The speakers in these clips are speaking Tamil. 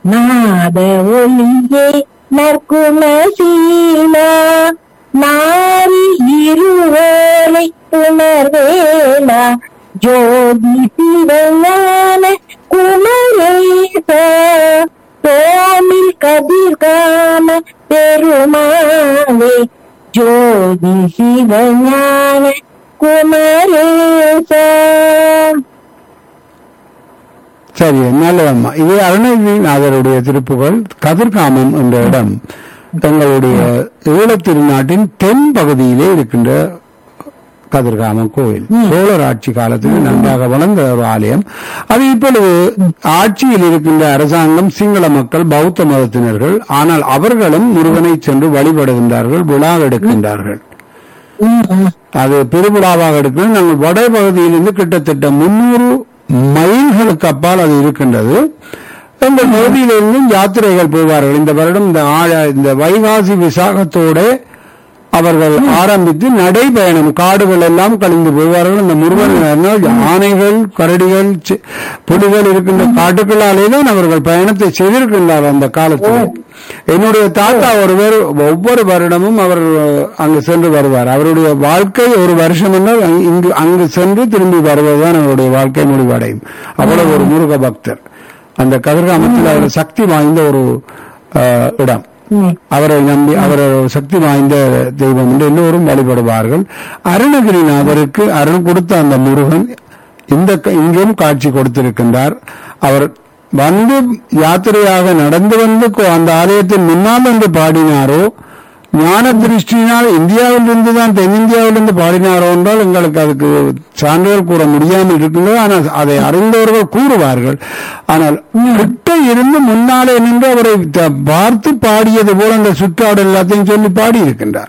நாத ஒளியே நற்குணசீலா நாரி இருவேளை உணர்வேலா ஜோதி சிவஞான குமரேச தோமில் கதிர்காம பெருமாளே ஜோதி சிவஞான குமரேச சரி நல்லதம்மா இது அருணகிரிநாதருடைய திருப்புகள் கதிர்காமம் என்ற இடம் தங்களுடைய ஈழத்திருநாட்டின் தென் பகுதியிலே இருக்கின்ற கதிர்காமம் கோயில் சோழர் ஆட்சி காலத்தில் நன்றாக வளர்ந்த ஒரு ஆலயம் அது இப்பொழுது ஆட்சியில் இருக்கின்ற அரசாங்கம் சிங்கள மக்கள் பௌத்த மதத்தினர்கள் ஆனால் அவர்களும் முருகனை சென்று வழிபடுகின்றார்கள் விழா எடுக்கின்றார்கள் அது பெருவிழாவாக எடுக்கணும் நாங்கள் வட பகுதியிலிருந்து கிட்டத்தட்ட முன்னூறு மைல்களுக்கு அப்பால் அது இருக்கின்றது இந்த பகுதியிலிருந்து யாத்திரைகள் போவார்கள் இந்த வருடம் இந்த ஆழ இந்த வைகாசி விசாகத்தோட அவர்கள் ஆரம்பித்து நடைபயணம் காடுகள் எல்லாம் கழிந்து போவார்கள் இந்த முருகன் ஆனைகள் கரடிகள் சி- புலிகள் இருக்கின்ற காட்டுக்களாலே தான் அவர்கள் பயணத்தை செய்திருக்கின்றார் அந்த காலத்தில் என்னுடைய தாத்தா ஒருவர் ஒவ்வொரு வருடமும் அவர் அங்கு சென்று வருவார் அவருடைய வாழ்க்கை ஒரு வருஷம் என்றால் அங்கு- இங்கு அங்கு சென்று திரும்பி வருவதுதான் அவருடைய வாழ்க்கை முடிவடையும் அவ்வளவு ஒரு முருக பக்தர் அந்த கதிர்காமத்தில் அவர் சக்தி வாய்ந்த ஒரு அஹ், இடம் அவரை நம்பி அவர் ஒரு சக்தி வாய்ந்த தெய்வம் என்று எல்லோரும் வழிபடுவார்கள் அருணகிரிநாதருக்கு அருள் கொடுத்த அந்த முருகன் இந்த க- இங்கேயும் காட்சி கொடுத்திருக்கின்றார் அவர் வந்து யாத்திரையாக நடந்து வந்து கொ- அந்த ஆலயத்தின் முன்னால் என்று பாடினாரோ ஞான திருஷ்டியினால் இந்தியாவிலிருந்து தான் தென்னிந்தியாவிலிருந்து பாடினாரோ என்றால் எங்களுக்கு அதுக்கு சான்றுகள் கூற முடியாமல் இருக்கின்றது ஆனால் அதை அறிந்தவர்கள் கூறுவார்கள் ஆனால் கிட்ட இருந்து முன்னாலே நின்று அவரை த- பார்த்து பாடியது போல அந்த சுற்றாடு எல்லாத்தையும் சொல்லி பாடி இருக்கின்றார்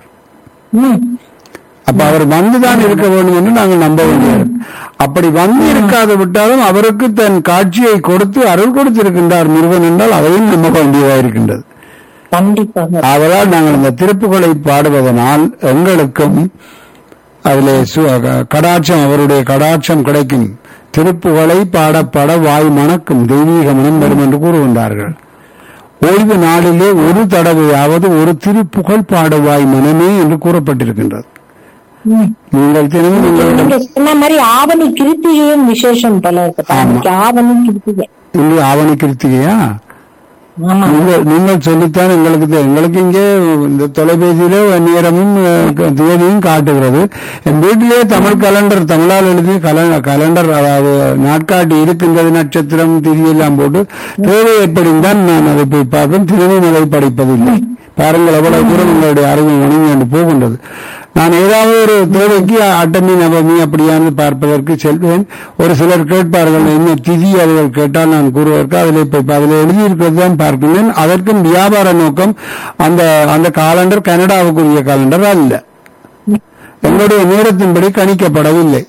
அப்ப அவர் வந்துதான் இருக்க வேண்டும் என்று நாங்கள் நம்ப வேண்டியது அப்படி வந்து இருக்காது விட்டாலும் அவருக்கு தன் காட்சியை கொடுத்து அருள் கொடுத்திருக்கின்றார் முருகன் என்றால் அதையும் நம்ப வேண்டியதாக இருக்கின்றது கண்டிப்பாக ஆதலால் நாங்கள் இந்த திருப்புகளை பாடுவதனால் எங்களுக்கும் அதிலே சு- க- கடாட்சம் அவருடைய கடாட்சம் கிடைக்கும் திருப்புகளை பாட பாட வாய் மணக்கும் தெய்வீக மனம் வரும் என்று கூறுகின்றார்கள் ஓய்வு நாளிலே ஒரு தடவையாவது ஒரு திருப்புகழ் பாடுவாய் மனமே என்று கூறப்பட்டிருக்கின்றது ம். நீங்கள் தினமும் உங்களுடைய நீங்க சொன்ன மாதிரி ஆவணி கிருத்திகையும் விசேஷம் போல இருக்கு இன்னைக்கு ஆவணி கிருத்திகை இன்று ஆவணி கிருத்திகையா ஆமா நீங்கள் நீங்கள் சொல்லித்தான் எங்களுக்கு தெ- எங்களுக்கு இங்கே இந்த தொலைபேசியிலே நேரமும் அஹ், க- தேதியும் காட்டுகிறது என் வீட்டிலே தமிழ் கலண்டர் தமிழால் எழுதி கல- கலண்டர் அதாவது நாட்காட்டி இருக்கின்றது நட்சத்திரம் திதி எல்லாம் போட்டு தேவை எப்படிந்தான் நான் அதை போய் பார்ப்பேன் திரும்பவும் அதை படிப்பதில்லை பாருங்கள் எவ்வளவு தூரம் உங்களுடைய அறிவு உணவு என்று போகின்றது நான் ஏதாவது ஒரு தேவைக்கு அட்டமி நவமி அப்படியானது பார்ப்பதற்கு செல்வேன் ஒரு சிலர் கேட்பார்கள் என்ன திதி அவர்கள் கேட்டால் நான் கூறுவதற்கு அதில் இப்ப அதில் எழுதியிருக்கிறது தான் பார்க்கின்றேன் அதற்கும் வியாபார நோக்கம் அந்த அந்த காலண்டர் கனடாவுக்குரிய காலண்டர் அல்ல எங்களுடைய நேரத்தின்படி கணிக்கப்படவில்லை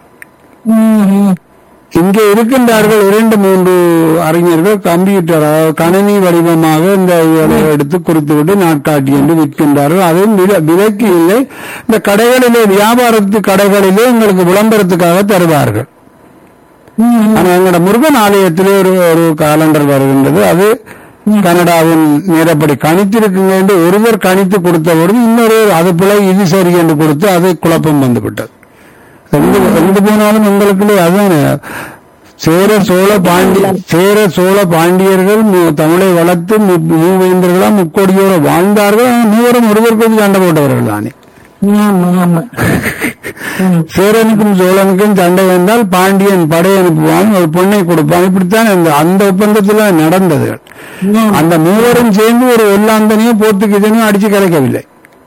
ம், ம். இங்கே இருக்கின்றார்கள் இரண்டு மூன்று அறிஞர்கள் கம்ப்யூட்டர் அதாவது கணினி வடிவமாக இந்த இதை எடுத்து குறித்துவிட்டு நாட்காட்டி என்று விற்கின்றார்கள் அதுவும் வில- விலைக்கு இல்லை இந்த கடைகளிலே வியாபாரத்து கடைகளிலே உங்களுக்கு விளம்பரத்துக்காக தருவார்கள் ம், ஆனா எங்களோட முருகன் ஆலயத்திலே ஒரு ஒரு காலண்டர் வருகின்றது அது கனடாவின் நேரப்படி கணித்திருக்குங்க என்று ஒருவர் கணித்து கொடுத்த பொழுது இன்னொருவர் அது பிழை இது சரி என்று கொடுத்து அது குழப்பம் வந்துவிட்டது எங்கு எங்கு போனாலும் எங்களுக்குள்ளே அதுதான் சேர சோழ பாண்டி சேர சோழ பாண்டியர்கள் மு- தமிழை வளர்த்து மு- மூவேந்தர்களா முக்கோடியோட வாழ்ந்தார்கள் ஆனால் மூவரும் ஒருவருக்கு சண்டை போட்டவர்கள் தானே ஆமா ஆமா ம். சேரனுக்கும் சோழனுக்கும் சண்டை வந்தால் பாண்டியன் படை அனுப்புவான் ஒரு பொண்ணை கொடுப்பான் இப்படித்தான் அந்த அந்த ஒப்பந்தத்தில் நடந்தது ஆமா. அந்த மூவரும் சேர்ந்து ஒரு ஒல்லாந்தனையும் போர்த்துகீசனையும் அடிச்சு கலைக்கவில்லை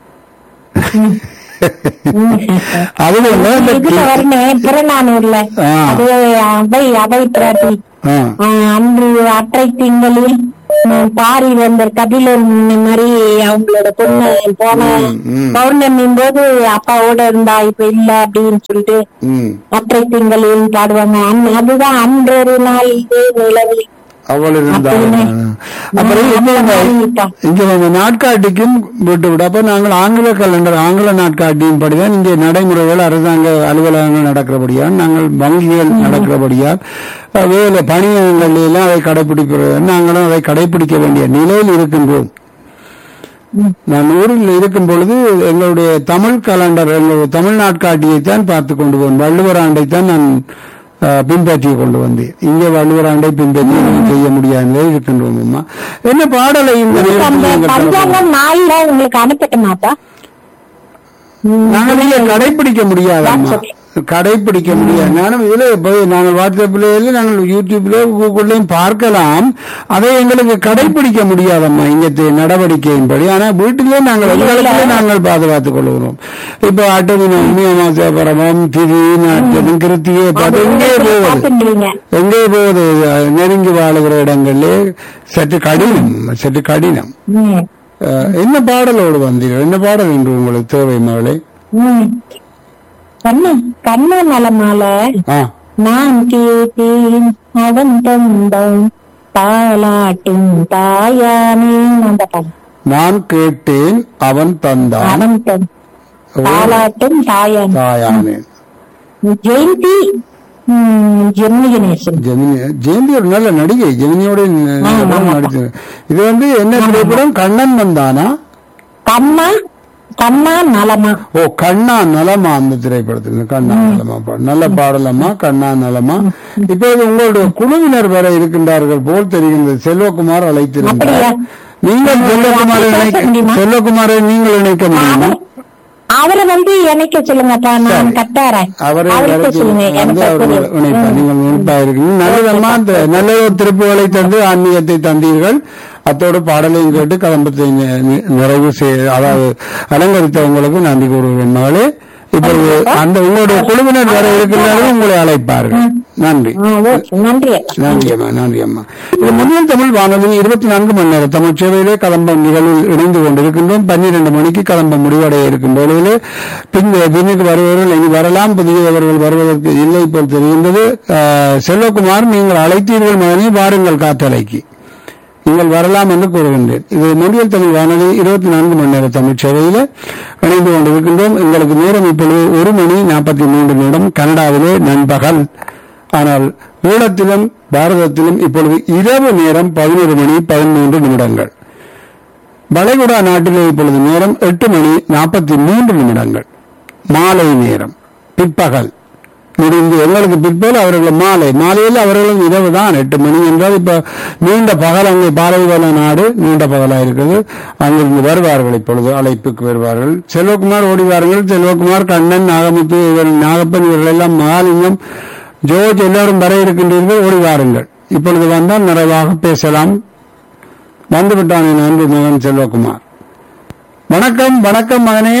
அதுல இல்ல, இந்த இதுல வரனே புறநானூர்ல ஆ. அது அவை அவை பிராட்டி ஆ, ஆ, அன்று அற்றை திங்களில் ம், பாரி வந்த கபிலர் இந்த மாதிரி அவங்களோட பொண்ணு போன ம். பௌர்ணமின் போது அப்பாவோட இருந்தா இப்ப இல்ல அப்படின்னு சொல்லிட்டு ம், அற்றை திங்களில் பாடுவாங்க அன்- அதுதான் அன்றொரு நாள் இதே நிலவில் அவள் இருந்தாள் அப்படின்னு. அப்புறம் நான் இங்க அந்த இந்த- மாதிரிப்பா. இங்க வந்து நாட்காட்டிக்கும் விட்டு விட அப்ப நாங்கள் ஆங்கில கலண்டர் ஆங்கில நாட்காட்டியின் படிதான் இங்கே நடைமுறைகள் அரசாங்க அலுவலகங்கள் நடக்கிறபடியால் நாங்கள் வங்கிகள் நடக்கிறபடியால் அஹ், வேலை பணியகங்கள் எல்லாம் அதை கடைபிடிக்கிறது நாங்களும் அதை கடைபிடிக்க வேண்டிய நிலையில் இருக்கின்றோம் நான் ஊரில் இருக்கும் பொழுது எங்களுடைய தமிழ் கலண்டர் எங்களுடைய தமிழ் நாட்காட்டியைத்தான் பார்த்து கொண்டு போனேன் வள்ளுவர் ஆண்டைத்தான் நான் அஹ், பின்பற்றி கொண்டு வந்தேன் இங்கே வள்ளுவர் ஆண்டை பின்பற்றி நாம் செய்ய முடியாத நிலையில் இருக்கின்றோம் அம்மா என்ன பாடலை இந்த உங்களுக்கு அந்த நேரத்தில் நீங்கள் தர- பஞ்சாங்கம் நாள்ல உங்களுக்கு அனுப்பட்டுமாப்பா நாங்கள் இங்கே கடைபிடிக்க முடியாதம்மா கடைபிடிக்க முடியாது நானும் இதுல போய் நாங்கள் வாட்ஸ்அப்ல நாங்கள் யூடியூப்ல கூகுள்லயும் பார்க்கலாம் அதை எங்களுக்கு கடைபிடிக்க முடியாதம்மா இங்க தெ- நடவடிக்கையின்படி ஆனா வீட்டிலே நாங்கள் எங்களிடத்திலே நாங்கள் பாதுகாத்துக் கொள்கிறோம் இப்ப அட்டமி நவமி அமாவாசை பரமம் திதி நாட்டம் கிருத்திகை பாட்டு எங்கே போவது பாத்துன்றீங்க எங்கே போவது அஹ், நெருங்கி வாழுகிற இடங்களிலே சற்று கடினம் சற்று கடினம் ம் அஹ், என்ன பாடலோடு வந்தீர்கள் என்ன பாடல் என்று உங்களுக்கு தேவை மகளே ம் கண்ணா கண்ணா நலமால ஆ நான் கேட்டேன் அவன் தந்தான் தாலாட்டும் தாயானே அந்த படம் நான் கேட்டேன் அவன் தந்தான் அவன் தன் தாலாட்டும் தாயானே தாயானேன் ஜெயந்தி ம், ஜெமினி கணேசன் ஜெமினி ஜெயந்தி ஒரு நல்ல நடிகை ஜெமினியோட ந- ஆமா, ஆமா. நடிச்சு இது வந்து என்ன திரைப்படம் கண்ணன் வந்தானா கண்ணா கண்ணா நலமா ஓ கண்ணா நலமா அந்த திரைப்படத்தில் கண்ணா நலமா பாடல். நல்ல பாடலம்மா கண்ணா நலமா இப்போது உங்களுடைய குழுவினர் வர இருக்கின்றார்கள் போல் தெரிகின்றது செல்வகுமார் அழைத்திருந்தார் அப்படியா? நீங்கள் செல்வகுமாரை பேச இணைக்க முடியுமா? செல்வகுமாரை நீங்கள் இணைக்க முடியுமா அவரை வந்து இணைக்க சொல்லுங்கப்பா நான் கட்டாரேன் அவரை அவருக்கு வரைக்கும் சொல்லுங்க வந்து எனக்கு அவர் புரியும். இணைப்பார் நீங்கள் இணைப்பா இருக்கீங்க நல்லதம்மா அந்த நல்ல ஒரு திருப்புகளை தந்து ஆன்மீகத்தை தந்தீர்கள் அத்தோடு பாடலையும் கேட்டு கலம்பத்தை நி- நி- நிறைவு செய்ய அதாவது அலங்கரித்தவங்களுக்கு நன்றி கூறுகிறேன் மகளே இப்பொழுது அந்த உங்களுடைய குழுவினர் வர இருக்கின்றார்கள் உங்களை அழைப்பார்கள் நன்றி ஆ, ஓகே நன்றி அக்கா. நன்றி அம்மா நன்றி அம்மா இது முதல் தமிழ் வானொலி இருபத்தி நான்கு மணி நேரம் தமிழ் சேவையிலே கலம்பம் நிகழ்வில் இணைந்து கொண்டிருக்கின்றோம் பன்னிரண்டு மணிக்கு கலம்பம் முடிவடைய இருக்கும் வேளையிலே பின் பின்னுக்கு வருபவர்கள் இனி வரலாம் புதியவர்கள் வருவதற்கு இல்லை போல் தெரிகின்றது ஆஹ், செல்வகுமார் நீங்கள் அழைத்தீர்கள் மகனே வாருங்கள் காத்தலைக்கு நீங்கள் வரலாம் என்று கூறுகின்றேன் இது மொழியல் தமிழ் வானொலி இருபத்தி நான்கு மணி நேர தமிழ் சேவையில இணைந்து கொண்டிருக்கின்றோம் எங்களுக்கு நேரம் இப்பொழுது ஒரு மணி நாற்பத்தி மூன்று நிமிடம் கனடாவிலே நண்பகல் ஆனால் ஈழத்திலும் பாரதத்திலும் இப்பொழுது இரவு நேரம் பதினோரு மணி பதிமூன்று நிமிடங்கள் வளைகுடா நாட்டிலே இப்பொழுது நேரம் எட்டு மணி நாற்பத்தி மூன்று நிமிடங்கள் மாலை நேரம் பிற்பகல் முடிந்து எங்களுக்கு பிற்பகல் அவர்கள் மாலை மாலையில் அவர்களும் இரவு தான் எட்டு மணி என்றால் இப்ப நீண்ட பகல் அங்கே பாலைவன நாடு நீண்ட பகலா இருக்குது அங்கிருந்து வருவார்கள் இப்பொழுது அழைப்புக்கு வருவார்கள் செல்வகுமார் ஓடி வாருங்கள் செல்வகுமார் கண்ணன் நாகமுத்து இவர் நாகப்பன் இவர்கள் எல்லாம் மகாலிங்கம் ஜோர்ஜ் எல்லாரும் வர இருக்கின்றீர்கள் ஓடி வாருங்கள் இப்பொழுது வந்தால் நிறைவாக பேசலாம் வந்துவிட்டான் என் அன்பு மகன் செல்வகுமார் வணக்கம் வணக்கம் மகனே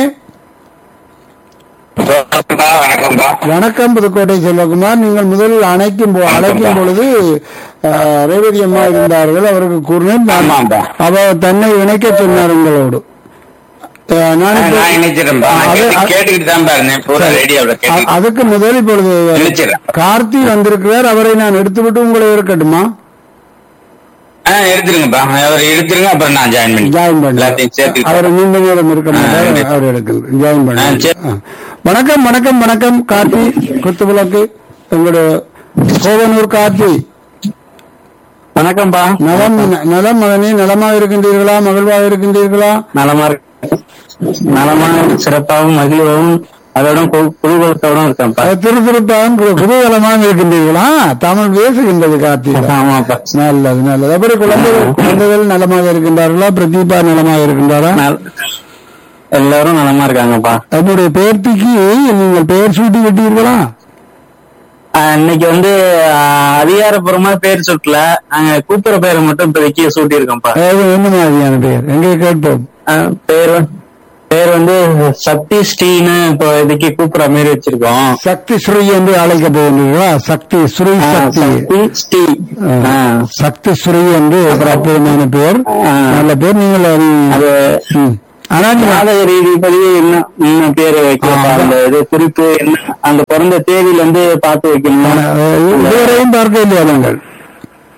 வணக்கம்ப்பா வணக்கம்ப்பா வணக்கம் புதுக்கோட்டை செல்வகுமார் நீங்கள் முதலில் அணைக்கும் போ- அழைக்கும் பொழுது அஹ், ரேவதி அம்மா இருந்தார்கள் அவருக்கு கூறினேன் நான் ஆமாம்பா. அவ தன்னை இணைக்க சொன்னார் உங்களோடு அஹ், நான் இப்போ- நான் இணைச்சிடறேன்பா நான் அது- கேட்டு- அது- கேட்டுக்கிட்டு தான் இருந்தேன் பூரா ரேடியோவில் அ- கேட்டு அதுக்கு முதல் இப்பொழுது இணைச்சிடுறேன். கார்த்தி வந்திருக்கிறார் அவரை நான் எடுத்துவிட்டு உங்களை இருக்கட்டுமா ஆ எடுத்துருங்கப்பா அவர் எடுத்துருங்க அப்புறம் நான் ஜாயின் பண்ணி ஜாயின் பண்ண எல்லாத்தையும் சேர்த்து அவர் நீண்ட நேரம் இருக்க மாட்டார் ஆ, அவர் எடுக்கணும் ஜாயின் பண்ண ஆ, சரி. ஆ. வணக்கம் வணக்கம் வணக்கம் கார்த்தி குத்துவிளக்கு எங்களுடைய கோவனூர் கார்த்தி வணக்கம்ப்பா நலம் நலம் மகனே நலமாக இருக்கின்றீர்களா மகிழ்வாக இருக்கின்றீர்களா நலமா இருக்கு நலமா சிறப்பாகவும் மகிழ்வாகவும் அதோட குழுவத்தோடும் இருக்கேன்ப்பா அது திருத்திருப்பான் குதூகலமாக இருக்கின்றீர்களா தமிழ் பேசுகின்றது கார்த்தி ஆமாப்பா நல்லது நல்லது அப்புறம் குழந்தைகள் குழந்தைகள் நலமாக இருக்கின்றார்களா பிரதீபா நலமாக இருக்கின்றாரா நல்- எல்லாரும் நலமா இருக்காங்கப்பா என்னுடைய பேர்த்திக்கு நீங்கள் பெயர் சூட்டி விட்டீர்களா ஆஹ் இன்னைக்கு வந்து ஆஹ் அதிகாரப்பூர்வமா பேர் சுட்டல நாங்க கூப்பிடுற பேரை மட்டும் இப்போதைக்கு சூட்டி இருக்கோம்ப்பா அது என்ன மாதிரியான பெயர் எங்கே கேட்போம் ஆஹ் பேர் வந்து- பேர் வந்து சக்தி ஸ்ரீன்னு இப்போ இதுக்கு கூப்பிடுற மாதிரி வச்சிருக்கோம் சக்தி ஸ்ரீ என்று அழைக்க போகின்றீர்களா சக்தி ஸ்ரீ ஆஹ் சக்தி சக்தி ஸ்ரீ ஆ. ஆஹ் சக்தி ஸ்ரீ என்று ஒரு அற்புதமான பெயர் ஆ. நல்ல பேர் நீங்கள் அது அது ம். ஆனால் நீங்க- ஜாதக ரீதிப்படி என்ன என்ன பேர் வைக்கலாம் ஆ. அந்த இது குறிப்பு என்ன அந்த பிறந்த தேதியில இருந்து பார்த்து வைக்கணும் ஆனா, அஹ், இதுவரையும் பார்க்க இல்லையா நீங்கள்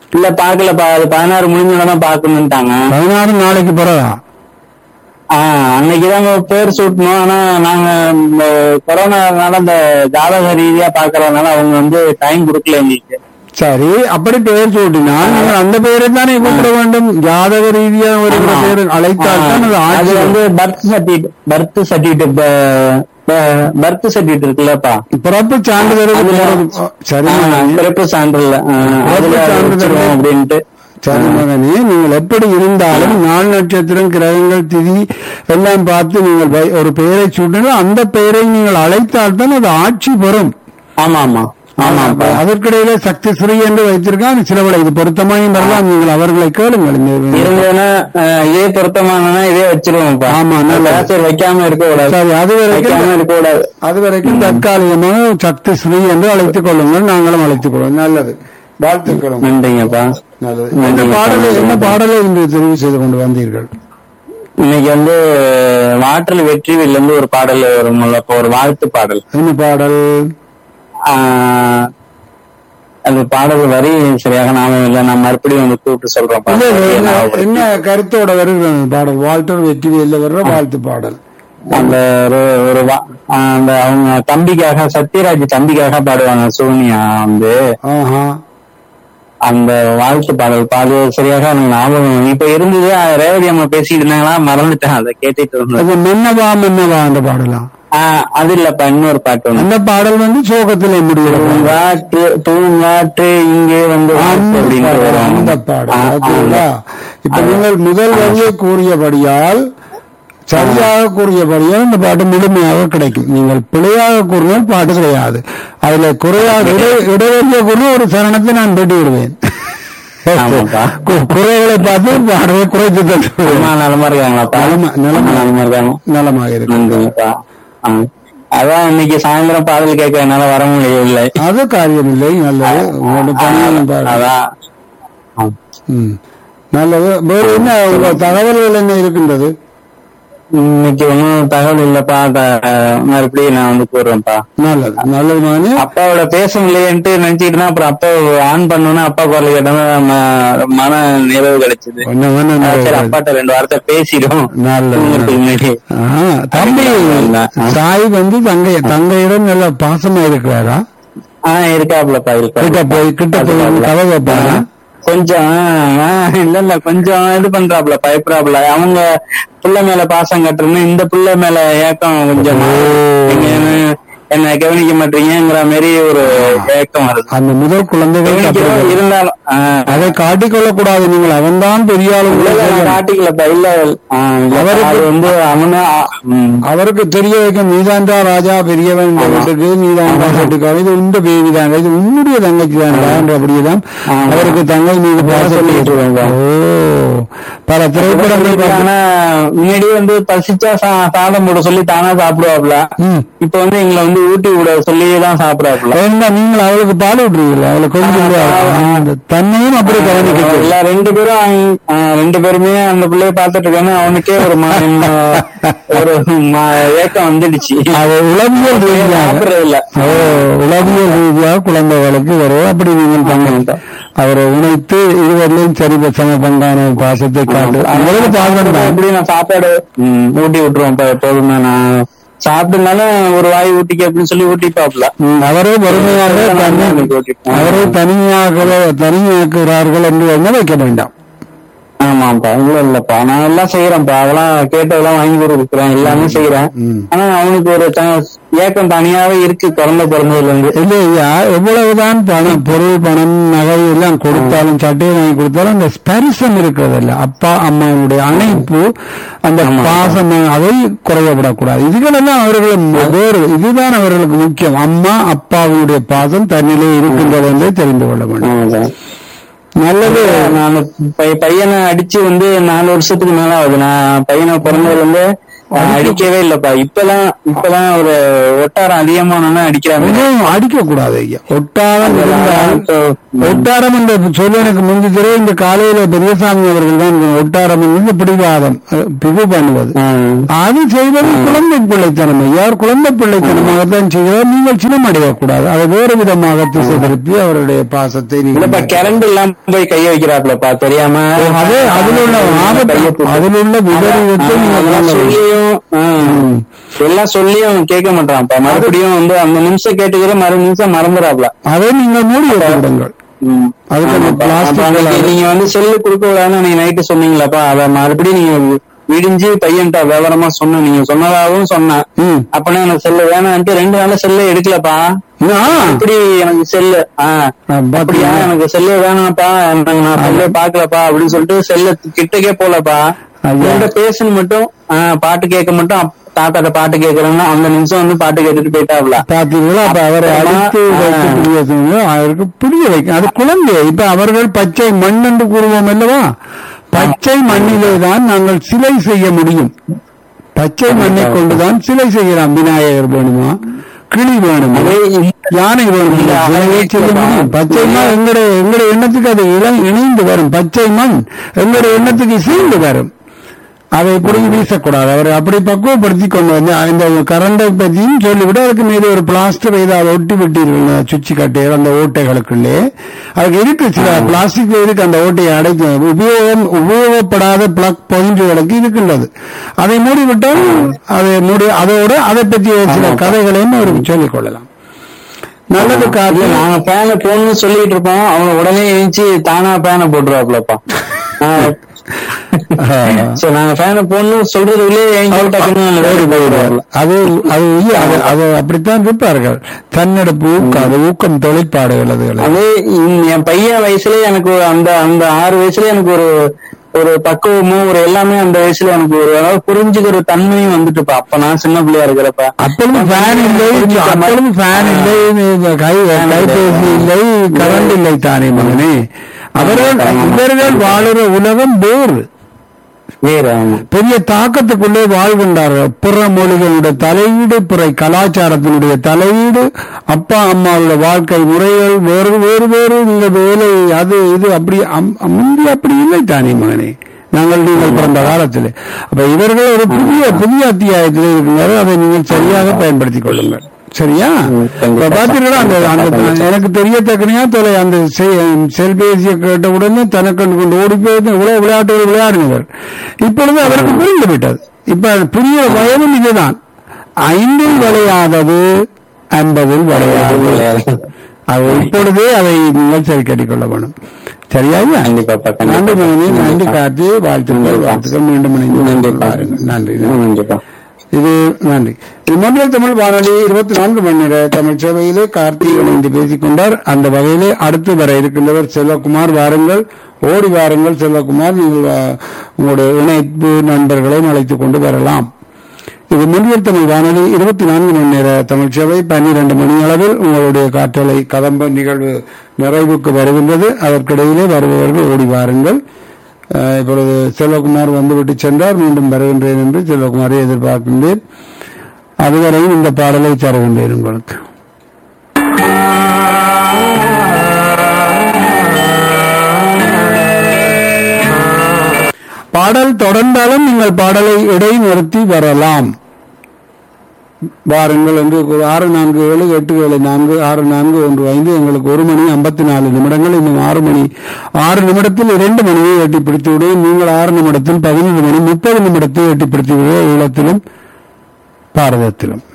இல்ல பாக்கலப்பா அது பதினாறு முடிஞ்சதான் பாக்கணும்ட்டாங்க பதினாறு நாளைக்கு பிறகா ஆஹ் அன்னைக்குதாங்க பேர் சூட்டணும் ஆனா நாங்க இந்த கொரோனானால இந்த ஜாதக ரீதியா பாக்குறதுனால அவங்க வந்து டைம் கொடுக்கல எங்களுக்கு சரி அப்படி பெயர் சூட்டினா நீங்கள் அந்த பெயரை தானே கூப்பிட வேண்டும் ஜாதக ரீதியா ஒரு ஆமா. பேர் அழைத்தால் தான் அது அது ஆட்சி வந்து birth certificate birth certificate birth certificate இருக்குல்லப்பா பிறப்பு சான்றிதழ் அதுல- சரி ஆஹ் பிறப்பு சான்றிதழ் ஆஹ் அதுல சான்றிதழ் வச்சிருவோம் அப்படின்ட்டு சரி மகனே நீங்கள் எப்படி இருந்தாலும் நாள் நட்சத்திரம் கிரகங்கள் திதி எல்லாம் பார்த்து நீங்கள் வை- ஒரு பெயரை சூட்டினால் அந்த பெயரை நீங்கள் அழைத்தால் தான் அது ஆட்சி பெறும் ஆமா ஆமா ஆமாப்பா அதற்கிடையில சக்தி ஸ்ரீ என்று வைத்திருக்கான் சிலவளை இது பொருத்தமாயும் வரலாம் நீங்கள் அவர்களை கேளுங்கள் இந்த- இருந்ததுன்னா ஆஹ் இதே பொருத்தமானனா இதே வச்சிருவோம்ப்பா ஆமா, நல்லது. சரி வைக்காம இருக்க கூடாது சரி அது வரைக்கும் வைக்காம இருக்க கூடாது அது வரைக்கும் தற்காலிகமாக சக்தி ஸ்ரீ என்று அழைத்துக் கொள்ளுங்கள் நாங்களும் அழைத்துக் கொள்வோம் நல்லது வாழ்த்துக்களும் நன்றிங்கப்பா நல்லது என்ன பாடலை என்ன பாடலை இன்று தெரிவு செய்து கொண்டு வந்தீர்கள் இன்னைக்கு வந்து வாற்றல் வெற்றிவில்ல இருந்து ஒரு பாடல் வரும்ல இப்போ ஒரு வாழ்த்து பாடல் என்ன பாடல் ஆஹ் அந்த பாடல் வரி சரியாக ஞாபகம் இல்லை நான் மறுபடியும் வந்து கூப்பிட்டு சொல்றேன் இல்ல, இல்ல, என்ன- ஞாபகப்படுத்தி. என்ன கருத்தோட வருகிறது அந்த பாடல் வால்டர் வெற்றிவேல வர்ற வாழ்த்து பாடல் அந்த ஒரு ஒரு வா- ஆஹ் அந்த அவங்க தம்பிக்காக சத்யராஜ் தம்பிக்காக பாடுவாங்க சோனியா வந்து ஆஹா அந்த வாழ்த்து பாடல் பாடு சரியாக எனக்கு ஞாபகம் இல்லை. இப்ப இருந்தது அஹ் ரேவதி அம்மா பேசிட்டு இருந்தாங்களா மறந்துட்டேன் அதை கேட்டுட்டு இருந்தேன் அது மன்னவா மன்னவா அந்த பாடலாம் ஆஹ் அது இல்லப்பா இன்னொரு பாட்டு ஒண்ணு அந்த பாடல் வந்து சோகத்திலே முடிகிறது பூங்காற்று பூங்காற்று இங்கே வந்து அந்த அப்படின்னு பாடல், வரும். அந்த பாடல் ஆ, பார்த்தீங்களா? இப்ப அது- நீங்கள் முதல் வரியை கூறியபடியால் சரியாக கூறியபடியால் இந்த பாட்டு முழுமையாக கிடைக்கும் நீங்கள் பிழையாக கூறினால் பாட்டு கிடையாது அதுல குறையாக இடை- இடைவெளியை கூறினா ஒரு சரணத்தை நான் வெட்டி விடுவேன் ஆமாப்பா. கு- குறைகளை பார்த்து பாடலை குறைத்து தருவேன் அம்மா நலமா இருக்காங்களாப்பா நலமா- நலமா. நலமா இருக்காங்க நலமாக இருக்கு நன்றிங்கப்பா ஆ. அதான் இன்னைக்கு சாயந்தரம் பாடல் கேட்க என்னால வர முடியவில்லை அது காரியமில்லை நல்லது உங்களோட பணியும் பாருங்க அதான் ஆ. ம். நல்லது வேறு என்ன உங்க தகவல்கள் என்ன இருக்கின்றது இன்னைக்கு ஒன்னும் தகவல் இல்லப்பா த- மறுபடியும் நான் வந்து கூறுறேன்ப்பா நல்லது நல்லது மகனே அப்பாவோட பேச முடியலன்ட்டு நினைச்சிட்டு தான் அப்புறம் அப்பா ஆன் பண்ணோன்னா அப்பா குரல் கேட்டோம் மன நிறைவு கிடைச்சது ஒண்ணு வேணா சரி நல்லது. அப்பாட்ட ரெண்டு வார்த்தை பேசிடும் நல்லது, தூங்குறதுக்கு முன்னாடி ஆ, தம்பி சாய் வந்து தங்கை தங்கையிடம் நல்ல பாசமா இருக்கிறாரா ஆஹ் இருக்காப்லப்பா கிட்ட இருக்கா போய் கிட்ட போய் கதை வைப்பாரா கொஞ்சம் ஆ, இல்ல இல்ல கொஞ்சம் இது பண்றாப்ல பயப்படுறாப்ல அவங்க புள்ள மேல பாசம் கட்டுறதுன்னு இந்த புள்ள மேல ஏக்கம் கொஞ்சம் நீங்க என்ன- என்ன கவனிக்க மாட்டீங்கிற மாதிரி ஒரு ஏக்கம் வருது அந்த முதல் குழந்தைகள் கவனிக்கிறோம், அப்படி- இருந்தாலும் ஆ, அதை காட்டிக்கொள்ள கூடாது நீங்கள் அவன்தான் பெரிய ஆளு இல்ல, இல்ல, நான் காட்டிக்கலப்பா இல்ல ஆ, இல்லப்பா, அது வந்து அவனு ஆ, ம். அவருக்கு தெரிய வைக்க நீதாண்டா ராஜா பெரியவன் இந்த வீட்டுக்கு நீதாண்டா செட்டுக்கார இது உண்ட பேபி தாங்க இது உன்னுடைய தங்கச்சி தான்டா என்ற அப்படியேதான் ஆமா. அவருக்கு தங்கை மீது பாசம் சொல்லிட்டு வருவாங்க. ஓ பல திரைப்படங்கள் பார்த்து- ஆனா முன்னாடி வந்து பசிச்சா சா- சாதம் போட சொல்லி தானா சாப்பிடுவாப்ல ம். இப்ப வந்து எங்களை வந்து ஊட்டி விட சொல்லி தான் சாப்பிடுவாப்ல ஏன்னா நீங்கள் அவளுக்கு பால் விட்டுருவீங்களா அவளுக்கு கொஞ்சம் கூட அந்த தன்னையும் அப்படி கவனிக்க இல்ல ரெண்டு பேரும் அவங்க- ஆ, ரெண்டு பேருமே அந்த பிள்ளைய பாத்துட்டு இருக்காங்க அவனுக்கே ஒரு மா- ம- ஒரு ம- ஏக்கம் வந்துடுச்சு அது உளவியல் ரீதியாக சாப்பிடுறது இல்ல ஓ உளவியல் ரீதியாக குழந்தைகளுக்கு வரும் அப்படி நீங்கள் தங்க அவரை உணைத்து இருவரையும் சரி சம பங்கான பாசத்தை காட்டு உங்களுக்கு பாசம் தான் எப்படி நான் சாப்பாடு ம், ஊட்டி விட்டுருவோம் இப்ப எப்போதுமே நான் சாப்பிட்டுனாலும் ஒரு வாய் ஊட்டிக்க அப்படின்னு சொல்லி ஊட்டிப்பாப்ல ம், அவரே வறுமையாக தனி அவரை தனியாக தனியாக்குகிறார்கள் என்று வந்து வைக்க வேண்டாம் ஆமாப்பா இல்ல இல்லப்பா நான் எல்லாம் செய்யறேன்ப்பா அதெல்லாம் கேட்டதெல்லாம் வாங்கி கொடுக்குறேன் எல்லாமே செய்யறேன் ம். ஆனா அவனுக்கு ஒரு த- ஏக்கம் தனியாவே இருக்கு குழந்தை பிறந்ததுல இருந்து இல்லை ஐயா எவ்வளவுதான் பணம் பொருள் பணம் நகை எல்லாம் கொடுத்தாலும் சட்டையை வாங்கி கொடுத்தாலும் அந்த ஸ்பரிசம் இருக்கிறதில்ல அப்பா அம்மாவுடைய அணைப்பு அந்த பாசம் அதை குறையப்படக்கூடாது இதுகளெல்லாம் அவர்கள் வேறு இதுதான் அவர்களுக்கு முக்கியம் அம்மா அப்பாவுடைய பாசம் தன்னிலே இருக்கின்றது என்று தெரிந்து கொள்ள வேண்டும் ஆமாப்பா. நல்லது நான் பை- பையனை அடிச்சு வந்து நாலு வருஷத்துக்கு மேல ஆகுது நான் பையனை பிறந்ததுல இருந்து நான் அடிக்கவே இல்லப்பா இப்பதான் இப்பதான் ஒரு ஒட்டாரம் அதிகமானோன்னா அடிக்கிறாங்க மிகவும் அடிக்க கூடாது ஐயா ஒட்டாரம் இருந்தால் இப்போ, ஒட்டாரம் என்ற சொல் எனக்கு முந்தி தெரியும் இந்த காலையில பெரியசாமி அவர்கள் தான் ஒட்டாரம் என்பது பிடிவாதம் அஹ், பிகு பண்ணுவது ம். அது செய்வது குழந்தை பிள்ளைத்தனம் யார் குழந்தை பிள்ளைத்தனமாகத்தான் செய்கிறார் நீங்கள் சினம் அடையக்கூடாது அதை வேறு விதமாக திசை திருப்பி அவருடைய பாசத்தை இல்லப்பா நீங்கள் கரண்ட் இல்லாம போய் கைய வைக்கிறாப்லப்பா தெரியாம அதே அதில் உள்ள ஆபத்து கையை போட்டு. அதில் உள்ள விபரீதத்தை ஆ, நீங்கள் அதெல்லாம் காண வேண்டும். சொல்லியும் ஆ, எல்லாம் சொல்லியும் கேட்க மாட்டான்ப்பா மறுபடியும் வந்து அந்த நிமிஷம் கேட்டுக்கிற மறு நிமிஷம் மறந்துடாப்ல அதை நீங்கள் மூடி வைத்து விடுங்கள் ம். அதுக்கு அந்த ஆமாப்பா. plastic அப்ப அன்னைக்கு எல்லாம் நீங்க வந்து செல்லு கொடுக்க கூடாதுன்னு நீங்க நைட்டு சொன்னீங்களாப்பா அத மறுபடியும் நீங்க விடிஞ்சு பையன்ட்ட விவரமா சொன்ன நீங்க சொன்னதாகவும் சொன்னேன் ம். அப்பனா எனக்கு செல்லு வேணான்ட்டு ரெண்டு நாள்ல செல்ல எடுக்கலப்பா ஆ, அப்படி எனக்கு செல்லு ஆ ஆ, அப்படியா பாத்தீங்களா? எனக்கு செல்லு வேணாம்ப்பா எனக்கு நான் செல்லே பாக்கலப்பா அப்படின்னு சொல்லிட்டு செல்ல கிட்டக்கே போலப்பா ஐயா. என்கிட்ட பேசணும் மட்டும் ஆ, பாட்டு கேட்க மட்டும் அப்- தாத்தாட்ட பாட்டு கேட்கறேன்னா அந்த நிமிஷம் வந்து பாட்டு கேட்டுட்டு போயிட்டாப்ல பாத்தீங்களா அப்ப அவரை அப்புறமா, அழைத்து ஆ. வைத்து புரிய சொன்னீங்க. அவருக்கு புரிய வைக்கும் அது குழந்தை இப்ப அவர்கள் பச்சை மண் என்று கூறுவோம் அல்லவா பச்சை மண்ணிலே தான் நாங்கள் சிலை செய்ய முடியும் பச்சை மண்ணை கொண்டுதான் சிலை செய்யலாம் விநாயகர் வேணுமா கிளி வேணுமா அதே இந்த- யானை வேணுமா இல்ல, சிலையை செய்ய முடியும் பச்சைமா எங்களுடைய எங்களுடைய எண்ணத்துக்கு அது இளம் இணைந்து வரும் பச்சை மண் எங்களுடைய எண்ணத்துக்கு சேர்ந்து வரும் அதை இப்படி வீசக்கூடாது அவரை அப்படி பக்குவப்படுத்தி கொண்டு வந்து இந்த கரண்டை பற்றியும் சொல்லிவிட்டு அதுக்கு மீது ஒரு பிளாஸ்டர் ஏதாவது ஒட்டி விட்டீர்கள் சுவிட்ச் கட்டு அந்த ஓட்டைகளுக்குள்ளே அதுக்கு இருக்கு சில பிளாஸ்டிக் இருக்கு அந்த ஓட்டையை அடைக்க உபயோகம் உபயோகப்படாத பிளக் பாயிண்ட்களுக்கு இருக்கின்றது அதை மூடிவிட்டால் அதை மூடி அதோட அதை பற்றிய சில கதைகளையும் அவருக்கு சொல்லிக் கொள்ளலாம் நல்லது இல்ல காரணம் நாங்க பேனை போடணும்னு சொல்லிட்டு இருப்போம் அவங்க உடனே எழுந்துச்சு தானா பேனை போட்டுருவாப்லப்பா சரி நாங்க ஃபேனை போடணும் சொல்றதுக்குள்ளே எழுந்து டக்குன்னு வேடி போயிடுவாப்ல அது அது இல்ல, அது- அது அப்படித்தான் இருப்பார்கள் தன்னெடுப்பு ஊக்கம் அது ஊக்கம் தொழிற்பாடுகள் அதுகள் அது இந்த- என் பையன் வயசுல எனக்கு ஒரு அந்த அந்த ஆறு வயசுல எனக்கு ஒரு ஒரு பக்குவமும் ஒரு எல்லாமே அந்த வயசுல எனக்கு ஒரு அதாவது புரிஞ்சுக்கிற தன்மையும் வந்துட்டுப்பா அப்ப நான் சின்ன பிள்ளையா இருக்கிறப்ப அப்பொழுது ஃபேன் இல்லை அப்பொழுது ஃபேன் இல்லை இது கை கைபேசி இல்லை கரண்ட் இல்லை தானே மகனே அவர்கள் இவர்கள் வாழுற உலகம் வேறு வேற ஆமா பெரிய தாக்கத்துக்குள்ளே வாழ்கின்றார்கள் பிற மொழிகளுடைய தலையீடு பிற கலாச்சாரத்தினுடைய தலையீடு அப்பா அம்மாவோட வாழ்க்கை முறைகள் வேறு வேறு வேறு இந்த வேலை அது இது அப்படி அம்- முந்தி அப்படி இல்லை தானே மகனே நாங்கள் நீங்கள் பிறந்த காலத்தில் அப்ப இவர்கள் ஒரு புதிய புதிய அத்தியாயத்தில் இருக்கிறார்கள் அதை நீங்கள் சரியாக பயன்படுத்திக் கொள்ளுங்கள் சரியா இப்ப பாத்தீங்களா அந்த அந்த எனக்கு தெரியத்தக்கனையா தொலை அந்த செ- செல்பேசியை கேட்ட உடனே தனக்கண்டு கொண்டு ஓடி போய் இவ்வளவு விளையாட்டுகள் விளையாடினவர் இப்பொழுது அவருக்கு புரிந்து விட்டது இப்ப புரிய வயதும் இதுதான் ஐந்தில் விளையாதது ஐம்பதில் விளையாது அது இப்பொழுதே அதை நீங்கள் சரி கட்டிக்கொள்ள வேணும் சரியா ஐயா? கண்டிப்பாப்பா நன்றி கண்டிப்பா மகனே நன்றி காத்து வாழ்த்துக்கள் வாழ்த்துக்கள் மீண்டும் இணைந்து நன்றிப்பா. பாருங்கள். நன்றி நன்றி. கண்டிப்பா இது நன்றி இது மொழிய தமிழ் வானொலி இருபத்தி நான்கு மணி நேர தமிழ் சேவையிலே கார்த்திக் இணைந்து பேசிக் கொண்டார் அந்த வகையிலே அடுத்து வர இருக்கின்றவர் செல்வகுமார் வாருங்கள் ஓடி வாருங்கள் செல்வகுமார் நீங்கள் ஆ, உங்களுடைய இணைப்பு நண்பர்களையும் அழைத்துக் கொண்டு வரலாம் இது முன்னியல் தமிழ் வானொலி இருபத்தி நான்கு மணி நேர தமிழ் சேவை பன்னிரண்டு மணி அளவில் உங்களுடைய காற்றலை கதம்ப நிகழ்வு நிறைவுக்கு வருகின்றது அதற்கிடையிலே வருபவர்கள் ஓடி வாருங்கள் அஹ், இப்பொழுது செல்வகுமார் வந்துவிட்டு சென்றார் மீண்டும் வருகின்றேன் என்று செல்வகுமாரை எதிர்பார்க்கின்றேன் அதுவரையும் இந்த பாடலை தருகின்றேன் உங்களுக்கு பாடல் தொடர்ந்தாலும் நீங்கள் பாடலை இடைநிறுத்தி வரலாம் வாருங்கள் என்று ஒரு ஆறு நான்கு ஏழு எட்டு ஏழு நான்கு ஆறு நான்கு ஒன்று ஐந்து எங்களுக்கு ஒரு மணி ஐம்பத்தி நாலு நிமிடங்கள் இன்னும் ஆறு மணி ஆறு நிமிடத்தில் இரண்டு மணியை எட்டி பிடித்து விடுவோம் நீங்கள் ஆறு நிமிடத்தில் பதினைந்து மணி முப்பது நிமிடத்தை எட்டி பிடித்து விடுவோம் ஈழத்திலும் பாரதத்திலும்